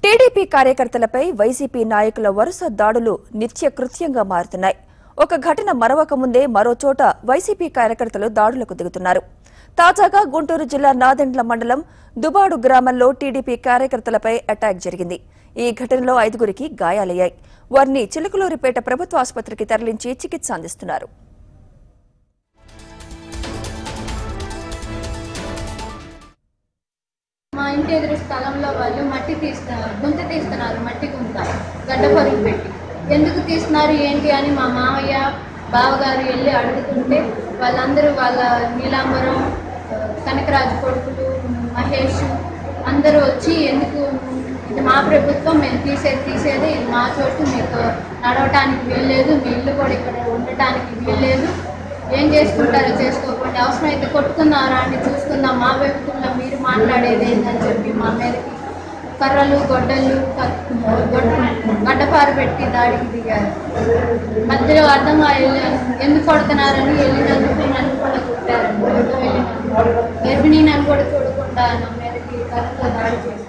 TDP కార్యకర్తలపై YCP నాయకుల వరుస దాడులు నిత్య కృత్యంగా మారుతున్నాయి ఒక ఘటన మరవక ముందే మరో చోట వైసీపీ కార్యకర్తలు దాడులకు దిగుతున్నారు తాజాగా గుంటూరు జిల్లా నాదెండ్ల మండలం దుబాడు గ్రామంలో టీడీపీ కార్యకర్తలపై అటాక్ జరిగింది ఈ ఘటనలో ఐదుగురికి గాయాలయ్యాయి వారిని చిలుకలూరిపేట ప్రభుత్వ ఆసుపత్రికి తరలించి చికిత్స అందిస్తున్నారు మా ఇంటి ఎదురు స్థలంలో వాళ్ళు మట్టి తీస్తున్నారు గుంత తీస్తున్నారు మట్టి గుంత గడ్డ పరుగు పెట్టి ఎందుకు తీస్తున్నారు ఏంటి అని మా మామయ్య బావగారు వెళ్ళి అడుగుతుంటే వాళ్ళందరూ వాళ్ళ నీలాంబరం ఆ, కనకరాజు కొడుకులు మహేష్ అందరూ వచ్చి ఎందుకు ఇది మా ప్రభుత్వం మేము తీసేది తీసేది ఇది మా చోటు మీకు నడవటానికి వీల్లేదు మీ ఇల్లు కూడా ఇక్కడ ఉండటానికి వీల్లేదు ఏం చేసుకుంటారో చేసుకోకుండా అవసరమైతే కొట్టుకుందాం రాండి చూసుకుందాం మా వైపుకుల్లో మీరు మాట్లాడేది ఏంటని చెప్పి మా మీదకి కర్రలు గొడ్డలు క- గొడ్డ గడ్డపారు పెట్టి దాడికి దిగారు మధ్యలో అర్థంగా వెళ్ళాను ఎందుకు కొడుతున్నారని వెళ్ళినందుకు నన్ను కూడా కొట్టారు వెళ్ళినందుకు గర్భిణీ నన్ను కూడా చూడకుండా నా మీదకి కర్రతో దాడి చేశారు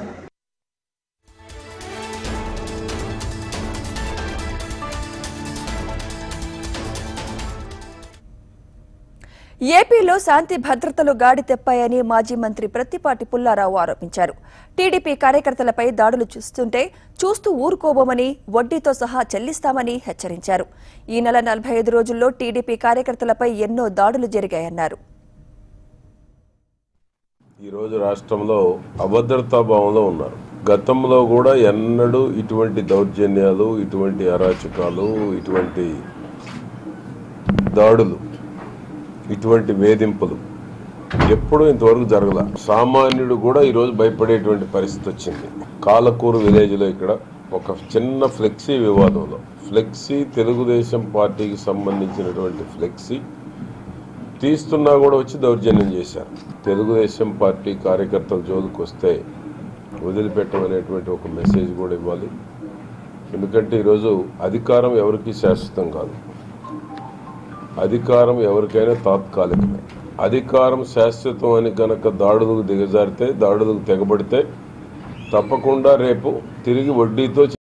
ఏపీలో శాంతి భద్రతలు గాడి తెప్పాయని మాజీ మంత్రి ప్రత్తిపాటి పుల్లారావు ఆరోపించారు టీడీపీ కార్యకర్తలపై దాడులు చూస్తుంటే చూస్తూ ఊరుకోబోమని వడ్డీతో సహా చెల్లిస్తామని హెచ్చరించారు ఈ నెల నలభై ఐదు రోజుల్లో టీడీపీ కార్యకర్తలపై ఎన్నో దాడులు జరిగాయన్నారు ఈరోజు రాష్ట్రంలో అభద్రతా భావంలో ఉన్నారు గతంలో కూడా ఎన్నడూ ఇటువంటి దౌర్జన్యాలు ఇటువంటి అరాచకాలు ఇటువంటి దాడులు ఇటువంటి వేధింపులు ఎప్పుడూ ఇంతవరకు జరగల సామాన్యుడు కూడా ఈరోజు భయపడేటువంటి పరిస్థితి వచ్చింది కాలకూరు విలేజ్లో ఇక్కడ ఒక చిన్న ఫ్లెక్సీ వివాదంలో ఫ్లెక్సీ తెలుగుదేశం పార్టీకి సంబంధించినటువంటి ఫ్లెక్సీ తీస్తున్నా కూడా వచ్చి దౌర్జన్యం చేశారు తెలుగుదేశం పార్టీ కార్యకర్తల జోలికి వస్తే వదిలిపెట్టమనేటువంటి ఒక మెసేజ్ కూడా ఇవ్వాలి ఎందుకంటే ఈరోజు అధికారం ఎవరికి శాశ్వతం కాదు అధికారం ఎవరికైనా తాత్కాలికమే అధికారం శాశ్వతం అని కనుక దాడులకు దిగజారితే దాడులకు తెగబడితే తప్పకుండా రేపు తిరిగి వడ్డీతో